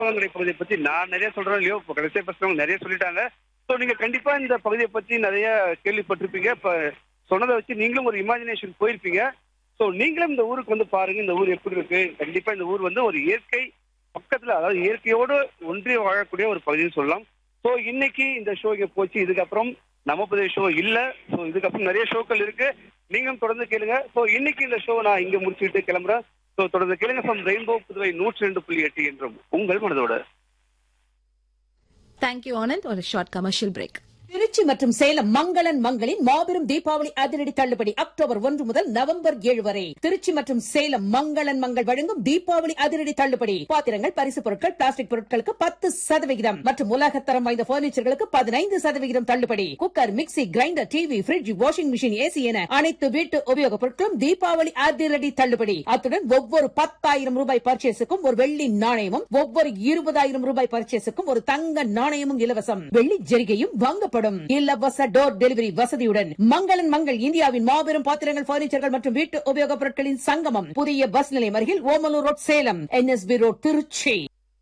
கற்பகங்கடை பகுதியை பத்தி நான் நிறைய சொல்றேன் இல்லையோ இப்போ கடைசியா பேசுறவங்க நிறைய சொல்லிட்டாங்க ஸோ நீங்க கண்டிப்பா இந்த பகுதியை பத்தி நிறைய கேள்விப்பட்டிருப்பீங்க இப்ப சொன்னதை வச்சு நீங்களும் ஒரு இமேஜினேஷன் போயிருப்பீங்க ஸோ நீங்களும் இந்த ஊருக்கு வந்து பாருங்க இந்த ஊர் எப்படி இருக்கு கண்டிப்பா இந்த ஊர் வந்து ஒரு இயற்கை பக்கத்துல அதாவது இயற்கையோடு ஒன்றி வாழக்கூடிய ஒரு பகுதின்னு சொல்லலாம் ஸோ இன்னைக்கு இந்த ஷோ இங்க போச்சு இதுக்கப்புறம் நம்ம புதிய ஷோ இல்ல ஸோ இதுக்கப்புறம் நிறைய ஷோக்கள் இருக்கு நீங்களும் தொடர்ந்து கேளுங்க ஸோ இன்னைக்கு இந்த ஷோ நான் இங்க முடிச்சுட்டு கிளம்புறேன் ஸோ தொடர்ந்து கேளுங்க ஃப்ரம் ரெயின்போ புதுவை நூற்றி ரெண்டு புள்ளி எட்டு என்றும் உங்கள் மனதோட தேங்க்யூ ஆனந்த் ஒரு ஷார்ட் கமர்ஷியல் பிரேக் திருச்சி மற்றும் சேலம் மங்களன் மங்களின் மாபெரும் தீபாவளி அதிரடி தள்ளுபடி அக்டோபர் ஒன்று முதல் நவம்பர் ஏழு வரை திருச்சி மற்றும் சேலம் மங்களன் மங்கள் வழங்கும் தீபாவளி அதிரடி தள்ளுபடி பாத்திரங்கள் பரிசு பொருட்கள் பிளாஸ்டிக் பொருட்களுக்கு பத்து சதவிகிதம் மற்றும் உலகத்தரம் வாய்ந்த பர்னிச்சர்களுக்கு பதினைந்து சதவிகிதம் தள்ளுபடி cooker mixie grinder TV fridge washing machine AC என அனைத்து வீட்டு உபயோகப் பொருட்களும் தீபாவளி அதிரடி தள்ளுபடி அத்துடன் ஒவ்வொரு பத்தாயிரம் ரூபாய் பர்ச்சேஸுக்கும் ஒரு வெள்ளி நாணயமும் ஒவ்வொரு இருபதாயிரம் ரூபாய் பர்ச்சேஸுக்கும் ஒரு தங்க நாணயமும் இலவசம் வெள்ளி ஜெரிகையும் வாங்கப்படும் இலவச டோர் டெலிவரி வசதியுடன் மங்களன் மங்கள் இந்தியாவின் மாபெரும் பாத்திரங்கள் பர்னிச்சர்கள் மற்றும் வீட்டு உபயோகப் பொருட்களின் சங்கமம் புதிய பஸ் நிலையம் அருகில் Omalur road Salem NSB road Tiruchi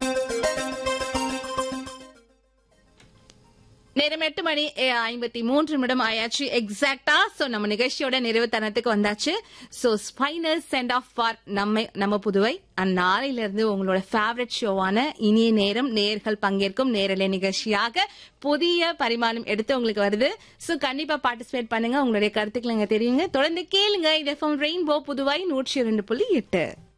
நேரம் எட்டு மணி ஐம்பத்தி மூன்று நிமிடம் ஆயாச்சு எக்ஸாக்டா சோ நம்ம நிகழ்ச்சியோட நிறைவு தருணத்துக்கு வந்தாச்சு so final send off for நம்ம நம்ம புதுவை அண்ட் நாளையில இருந்து உங்களோட ஃபேவரட் ஷோவான இனிய நேரம் நேர்கள் பங்கேற்கும் நேரலை நிகழ்ச்சியாக புதிய பரிமாணம் எடுத்து உங்களுக்கு வருது சோ கண்டிப்பா பார்ட்டிசிபேட் பண்ணுங்க உங்களுடைய கருத்துக்களை எங்க தெரியுங்க தொடர்ந்து கேளுங்க இது ரெயின்போ புதுவை நூற்றி இரண்டு புள்ளி எட்டு